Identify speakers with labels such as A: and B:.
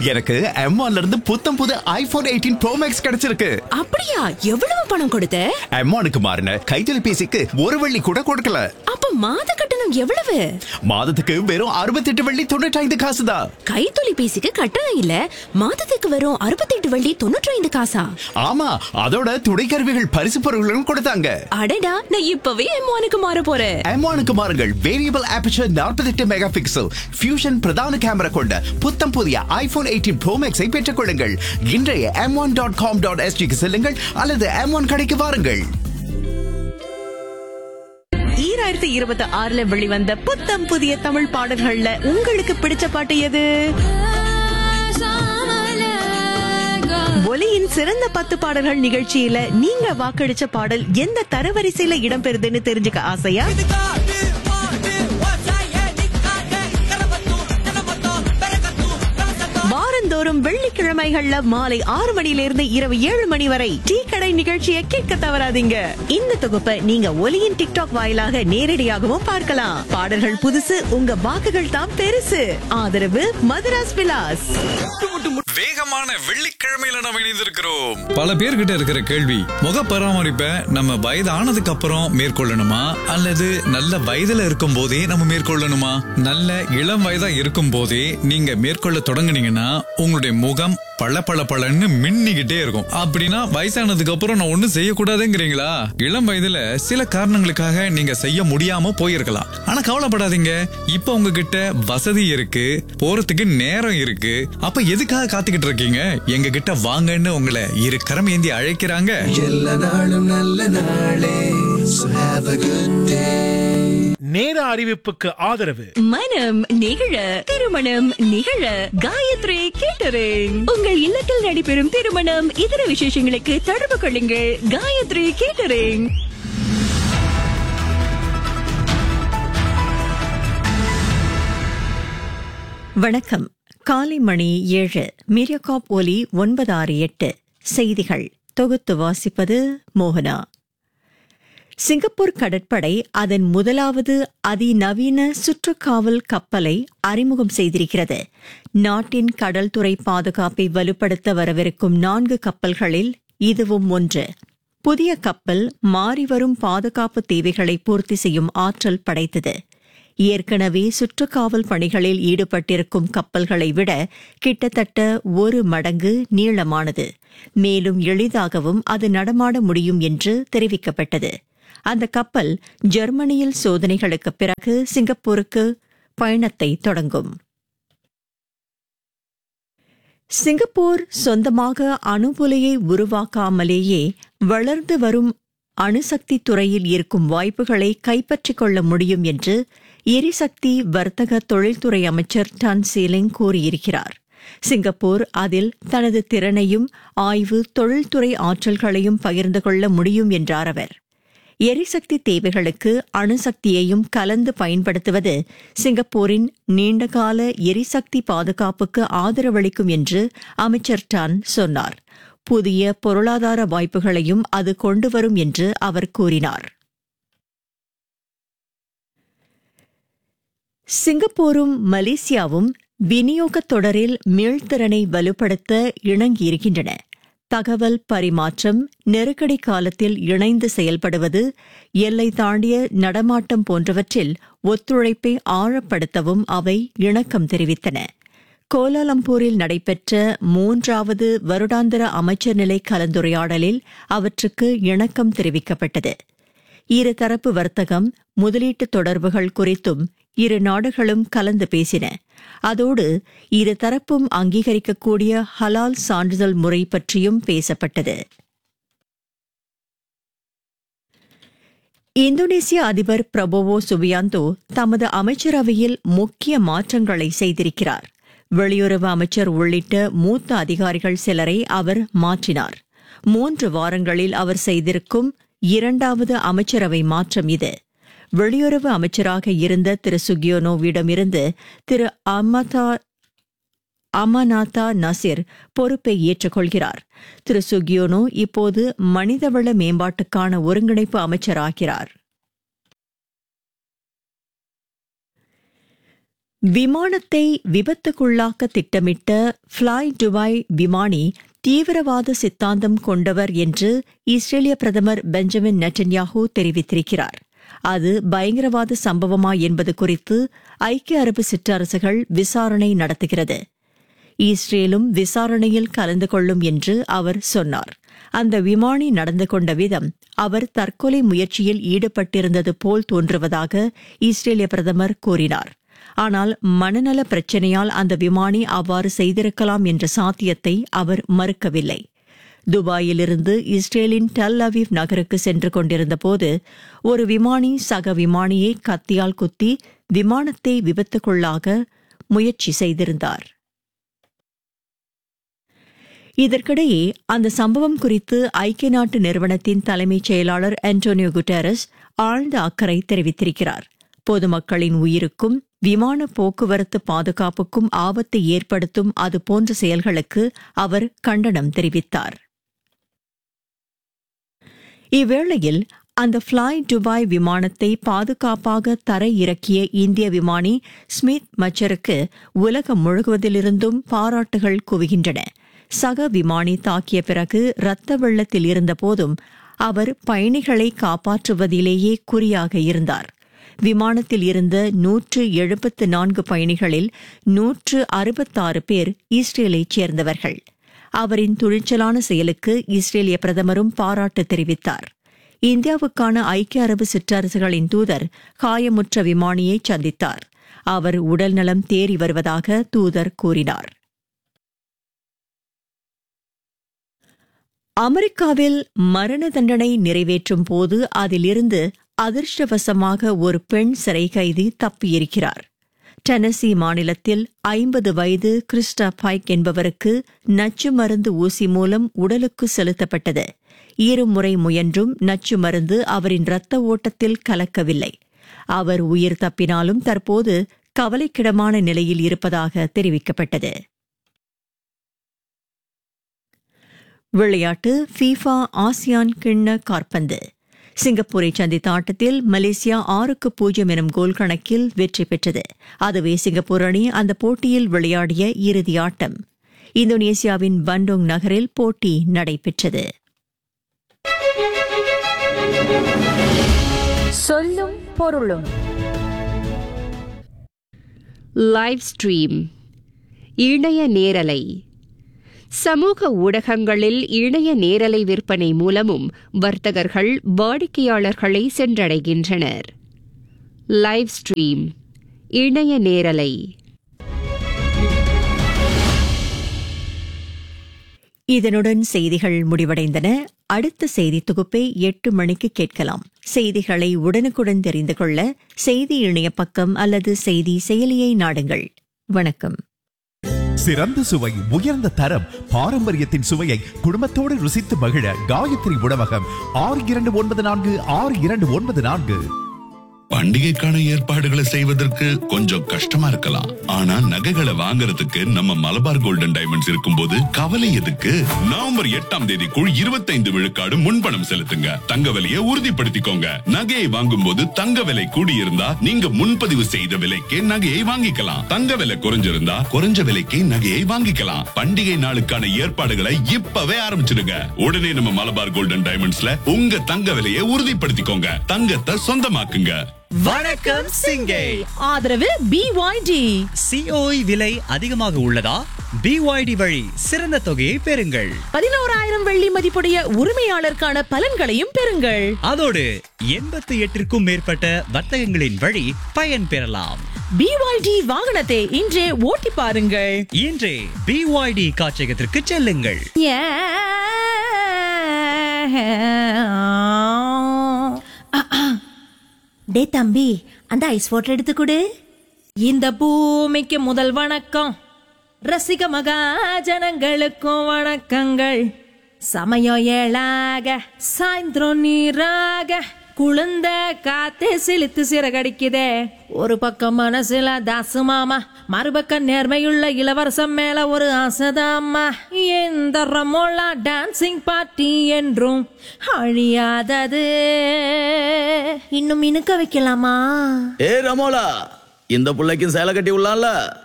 A: எனக்கு M1ல இருந்து புத்தம் புது ஐபோன் எயிட்டீன் ப்ரோ மேக்ஸ் கிடைச்சிருக்கு
B: அப்படியா எவ்வளவு பணம் கொடுத்த
A: M1க்கு மாறின கைத்தொலைபேசிக்கு ஒரு வெள்ளி கூட கொடுக்கல
B: அப்ப மாத கட்டணம் எவ்வளவு
A: மாதத்துக்கு வெறும் அறுபத்தெட்டு வெள்ளி தொண்ணூற்றி ஐந்து காசு தான்
B: கைத்தொலைபேசிக்கு கட்டணம் இல்ல மாதத்துக்கு வரும் அறுபத்தெட்டு வள்ளி தொண்ணூற்றி ஐந்து காசா
A: ஆமா அதோட துணை கருவிகள் பரிசு பொருட்களும் கொடுத்தாங்க
B: அடடா நான் இப்பவே எம்மானுக்கு மாற போறேன்
A: M1க்கு மாறுங்கள் variable aperture 48 mega pixel fusion பிரதான கேமரா கொண்ட புத்தம் புதிய ஐபோன் எயிட்டீன் ப்ரோ மேக்ஸை பெற்றுக் கொள்ளுங்கள் இன்றைய M one dot com dot எஸ்டிக்கு செல்லுங்கள் அல்லது எம் ஒன் கடைக்கு வாருங்கள்
C: ஈராயிரத்தி இருபத்தி ஆறுல வெளிவந்த புத்தம் புதிய தமிழ் பாடல்கள்ல உங்களுக்கு பிடிச்ச பாட்டு எது ஒலியின் சிறந்த பத்து பாடல்கள் நிகழ்ச்சியில நீங்க வாக்களிச்ச பாடல் எந்த தரவரிசையில இடம்பெறுதுன்னு தெரிஞ்சுக்க ஆசையா வாரந்தோறும் வெள்ளிக்கிழமைகள்ல மாலை ஆறு மணியிலிருந்து இரவு ஏழு மணி வரை டீ கடை நிகழ்ச்சியை கேட்க தவறாதீங்க இந்த தொகுப்பை நீங்க ஒலியின் டிக்டாக் வாயிலாக நேரடியாகவும் பார்க்கலாம் பாடல்கள் புதுசு உங்க வாக்குகள் தான் பெருசு ஆதரவு மதுராஸ் விலாஸ்
D: வேகமான வெள்ளிக்கிழமையில நம்ம இணைந்திருக்கிறோம் பல பேர்கிட்ட இருக்கிற கேள்வி முக பராமரிப்பை நம்ம வயதானதுக்கு அப்புறம் மேற்கொள்ளணுமா அல்லது நல்ல வயதுல இருக்கும் போதே நம்ம மேற்கொள்ளணுமா நல்ல இளம் வயதா இருக்கும் போதே நீங்க மேற்கொள்ள தொடங்குனீங்கன்னா உங்களுடைய முகம் பள பள பளன்னு மின்னிக்கிட்டே இருக்கும் அப்படின்னா வயசானதுக்கு அப்புறம் நான் ஒண்ணும் செய்யக்கூடாதுங்கிறீங்களா இளம் வயதுல சில காரணங்களுக்காக நீங்க செய்ய முடியாம போயிருக்கலாம் ஆனா கவலைப்படாதீங்க இப்ப உங்ககிட்ட வசதி இருக்கு போறதுக்கு நேரம் இருக்கு அப்ப எதுக்காக காத்துக்கிட்டு இருக்கீங்க எங்க கிட்ட வாங்கன்னு உங்களை இரு கரம் ஏந்தி அழைக்கிறாங்க
E: எல்லா நாளும் நல்ல நாளே So have a good day
F: நேர அறிவிப்புக்கு ஆதரவு
C: மனம் நிகழ திருமணம் நிகழ காயத்ரி கேட்டரிங் உங்கள் இல்லத்தில் நடைபெறும் திருமணம் இதர விசேஷங்களுக்கு தொடர்பு கொள்ளுங்கள் காயத்ரி கேட்டரிங் வணக்கம் காலை மணி ஏழு மீடியாகாப் ஒலி ஒன்பது ஆறு எட்டு செய்திகள் தொகுத்து வாசிப்பது மோகனா சிங்கப்பூர் கடற்படை அதன் முதலாவது அதிநவீன சுற்றுக்காவல் கப்பலை அறிமுகம் செய்திருக்கிறது நாட்டின் கடல்துறை பாதுகாப்பை வலுப்படுத்த வரவிருக்கும் நான்கு கப்பல்களில் இதுவும் ஒன்று புதிய கப்பல் மாறிவரும் பாதுகாப்பு தேவைகளை பூர்த்தி செய்யும் ஆற்றல் படைத்தது ஏற்கனவே சுற்றுக்காவல் பணிகளில் ஈடுபட்டிருக்கும் கப்பல்களை விட கிட்டத்தட்ட ஒரு மடங்கு நீளமானது மேலும் எளிதாகவும் அது நடமாட முடியும் என்று தெரிவிக்கப்பட்டது அந்த கப்பல் ஜெர்மனியில் சோதனைகளுக்கு பிறகு சிங்கப்பூருக்கு பயணத்தை தொடங்கும் சிங்கப்பூர் சொந்தமாக அணுபுலையை உருவாக்காமலேயே வளர்ந்து வரும் அணுசக்தி துறையில் இருக்கும் வாய்ப்புகளை கைப்பற்றிக் கொள்ள முடியும் என்று எரிசக்தி வர்த்தக தொழில்துறை அமைச்சர் டன் சீலிங் கூறியிருக்கிறார் சிங்கப்பூர் அதில் தனது திறனையும் ஆய்வு தொழில்துறை ஆற்றல்களையும் பகிர்ந்து கொள்ள முடியும் என்றார் அவர் எரிசக்தி தேவைகளுக்கு அணுசக்தியையும் கலந்து பயன்படுத்துவது சிங்கப்பூரின் நீண்டகால எரிசக்தி பாதுகாப்புக்கு ஆதரவளிக்கும் என்று அமைச்சர் டான் சொன்னார் புதிய பொருளாதார வாய்ப்புகளையும் அது கொண்டு வரும் என்று அவர் கூறினார் சிங்கப்பூரும் மலேசியாவும் விநியோகத் தொடரில் மீள்திறனை வலுப்படுத்த இணங்கியிருக்கின்றன தகவல் பரிமாற்றம் நெருக்கடி காலத்தில் இணைந்து செயல்படுவது எல்லை தாண்டிய நடமாட்டம் போன்றவற்றில் ஒத்துழைப்பை ஆழப்படுத்தவும் அவை இணக்கம் தெரிவித்தன கோலாலம்பூரில் நடைபெற்ற மூன்றாவது வருடாந்திர அமைச்சர் நிலை கலந்துரையாடலில் அவற்றுக்கு இணக்கம் தெரிவிக்கப்பட்டது இருதரப்பு வர்த்தகம் முதலீட்டு தொடர்புகள் குறித்தும் இரு நாடுகளும் கலந்து பேசின அதோடு இருதரப்பும் அங்கீகரிக்கக்கூடிய ஹலால் சான்றிதழ் முறை பற்றியும் பேசப்பட்டது இந்தோனேசிய அதிபர் பிரபோவோ சுபியாந்தோ தமது அமைச்சரவையில் முக்கிய மாற்றங்களை செய்திருக்கிறார் வெளியுறவு அமைச்சர் உள்ளிட்ட மூத்த அதிகாரிகள் சிலரை அவர் மாற்றினார் மூன்று வாரங்களில் அவர் செய்திருக்கும் இரண்டாவது அமைச்சரவை மாற்றம் இது வெளியுறவு அமைச்சராக இருந்த திரு சுகியோனோவிடமிருந்து திரு அமதா அமநாதா நசீர் பொறுப்பை ஏற்றுக்கொள்கிறார் திரு சுகியோனோ இப்போது மனிதவள மேம்பாட்டுக்கான ஒருங்கிணைப்பு அமைச்சராகிறார் விமானத்தை விபத்துக்குள்ளாக்க திட்டமிட்ட ஃப்ளை டுபாய் விமானி தீவிரவாத சித்தாந்தம் கொண்டவர் என்று இஸ்ரேலிய பிரதமர் பெஞ்சமின் நெட்டன்யாஹூ தெரிவித்திருக்கிறார் அது பயங்கரவாத சம்பவமா என்பது குறித்து ஐக்கிய அரபு சிற்றரசுகள் விசாரணை நடத்துகிறது இஸ்ரேலும் விசாரணையில் கலந்து கொள்ளும் என்று அவர் சொன்னார் அந்த விமானி நடந்து கொண்ட விதம் அவர் தற்கொலை முயற்சியில் ஈடுபட்டிருந்தது போல் தோன்றுவதாக இஸ்ரேலிய பிரதமர் கூறினார் ஆனால் மனநல பிரச்சனையால் அந்த விமானி அவ்வாறு செய்திருக்கலாம் என்ற சாத்தியத்தை அவர் மறுக்கவில்லை துபாயிலிருந்து இஸ்ரேலின் டெல் அவீவ் நகருக்கு சென்று கொண்டிருந்தபோது ஒரு விமானி சக விமானியை கத்தியால் குத்தி விமானத்தை விபத்துக்குள்ளாக முயற்சி செய்திருந்தார் இதற்கிடையே அந்த சம்பவம் குறித்து ஐக்கிய நாட்டு நிறுவனத்தின் தலைமைச் செயலாளர் அன்டோனியோ குட்டரஸ் ஆழ்ந்த அக்கறை தெரிவித்திருக்கிறார் பொதுமக்களின் உயிருக்கும் விமான போக்குவரத்து பாதுகாப்புக்கும் ஆபத்தை ஏற்படுத்தும் அது போன்ற செயல்களுக்கு அவர் கண்டனம் தெரிவித்தார் இவ்வேளையில் அந்த ஃப்ளை துபாய் விமானத்தை பாதுகாப்பாக தர இறக்கிய இந்திய விமானி ஸ்மித் மச்சருக்கு உலகம் முழுவதிலிருந்தும் பாராட்டுகள் குவிகின்றன சக விமானி தாக்கிய பிறகு இரத்த வெள்ளத்தில் இருந்தபோதும் அவர் பயணிகளை காப்பாற்றுவதிலேயே குறியாக இருந்தார் விமானத்தில் இருந்த நூற்று எழுபத்து நான்கு பயணிகளில் நூற்று அறுபத்தாறு பேர் இஸ்ரேலைச் சேர்ந்தவர்கள் அவரின் துணிச்சலான செயலுக்கு இஸ்ரேலிய பிரதமரும் பாராட்டு தெரிவித்தார் இந்தியாவுக்கான ஐக்கிய அரபு சிற்றரசுகளின் தூதர் காயமுற்ற விமானியை சந்தித்தார் அவர் உடல்நலம் தேறி வருவதாக தூதர் கூறினார் அமெரிக்காவில் மரண தண்டனை நிறைவேற்றும் போது அதிலிருந்து அதிர்ஷ்டவசமாக ஒரு பெண் சிறை கைதி தப்பியிருக்கிறார் டெனசி மாநிலத்தில் ஐம்பது வயது கிறிஸ்டா பைக் என்பவருக்கு நச்சு மருந்து ஊசி மூலம் உடலுக்கு செலுத்தப்பட்டது இருமுறை முயன்றும் நச்சு மருந்து அவரின் இரத்த ஓட்டத்தில் கலக்கவில்லை அவர் உயிர் தப்பினாலும் தற்போது கவலைக்கிடமான நிலையில் இருப்பதாக தெரிவிக்கப்பட்டது விளையாட்டு ஃபீஃபா ஆசியான் கிண்ண காற்பந்து சிங்கப்பூரை சந்தித்த ஆட்டத்தில் மலேசியா ஆறுக்கு பூஜ்ஜியம் எனும் கோல் கணக்கில் வெற்றி பெற்றது அதுவே சிங்கப்பூர் அணி அந்த போட்டியில் விளையாடிய இறுதி ஆட்டம் இந்தோனேசியாவின் பண்டோங் நகரில் போட்டி நடைபெற்றது
G: சொல்லும் பொருளும் லைவ் ஸ்ட்ரீம் இணைய நேரலை சமூக ஊடகங்களில் இணைய நேரலை விற்பனை மூலமும் வர்த்தகர்கள் வாடிக்கையாளர்களை சென்றடைகின்றனர் லைவ் ஸ்ட்ரீம் இணைய நேரலை
C: இதனுடன் செய்திகள் முடிவடைந்தன அடுத்த செய்தி தொகுப்பை எட்டு மணிக்கு கேட்கலாம் செய்திகளை உடனுக்குடன் தெரிந்து கொள்ள செய்தி இணைய பக்கம் அல்லது செய்தி செயலியை நாடுங்கள் வணக்கம்
A: சிறந்த சுவை உயர்ந்த தரம் பாரம்பரியத்தின் சுவையை குடும்பத்தோடு ருசித்து மகிழ காயத்ரி உணவகம் ஆறு இரண்டு ஒன்பது நான்கு ஆறு இரண்டு ஒன்பது நான்கு
H: பண்டிகைக்கான ஏற்பாடுகளை செய்வதற்கு கொஞ்சம் கஷ்டமா இருக்கலாம் ஆனா நகைகளை வாங்குறதுக்கு நம்ம மலபார் கோல்டன் டைமண்ட்ஸ் இருக்கும்போது கவலை எதுக்கு நவம்பர் எட்டாம் தேதிக்குள் இருபத்தைந்து விழுக்காடு முன்பணம் செலுத்துங்க தங்க விலையை உறுதிப்படுத்திக்கோங்க நகையை வாங்கும் போது தங்க விலை கூடியிருந்தா நீங்க முன்பதிவு செய்த விலைக்கே நகையை வாங்கிக்கலாம் தங்க விலை குறைஞ்சிருந்தா குறைஞ்ச விலைக்கு நகையை வாங்கிக்கலாம் பண்டிகை நாளுக்கான ஏற்பாடுகளை இப்பவே ஆரம்பிச்சிடுங்க உடனே நம்ம மலபார் கோல்டன் டைமண்ட்ஸ்ல உங்க தங்க விலையை உறுதிப்படுத்திக்கோங்க தங்கத்தை சொந்தமாக்குங்க
I: வணக்கம் சிங்கை
B: ஆதரவு பிஒய்டி
I: சிஓஇ விலை அதிகமாக உள்ளதா பிஒய்டி வழி சிறந்த தொகையை பெறுங்கள்
B: பதினோராயிரம் வெள்ளி மதிப்புடைய உரிமையாளருக்கான பலன்களையும் பெறுங்கள்
I: அதோடு எண்பத்தி எட்டிற்கும் மேற்பட்ட வர்த்தகங்களின் வழி பயன் பெறலாம்
B: பிஒய்டி வாகனத்தை இன்றே ஓட்டி பாருங்கள்
I: இன்றே பிஒய்டி காட்சியகத்திற்கு செல்லுங்கள்
B: டே தம்பி அந்த ஐஸ் வாட்டர் எடுத்து கொடு இந்த பூமிக்கு முதல் வணக்கம் ரசிக மகாஜனங்களுக்கும் வணக்கங்கள் சமயம் ஏழாக சாயந்தரம் நீராக குளிர்ந்த காத்தே சிலித்து சிறகடிக்குதே ஒரு பக்கம் மனசுல தாசு மாமா மறுபக்கம் நேர்மையுள்ள இளவரசம் மேல ஒரு ஆசைதாம்மா எந்த ரமோலா டான்சிங் பார்ட்டி என்றும் அழியாதது இன்னும் இனுக்க வைக்கலாமா
J: ஏ ரமோலா இந்த புள்ளைக்கும் சேலை கட்டி உள்ளான்ல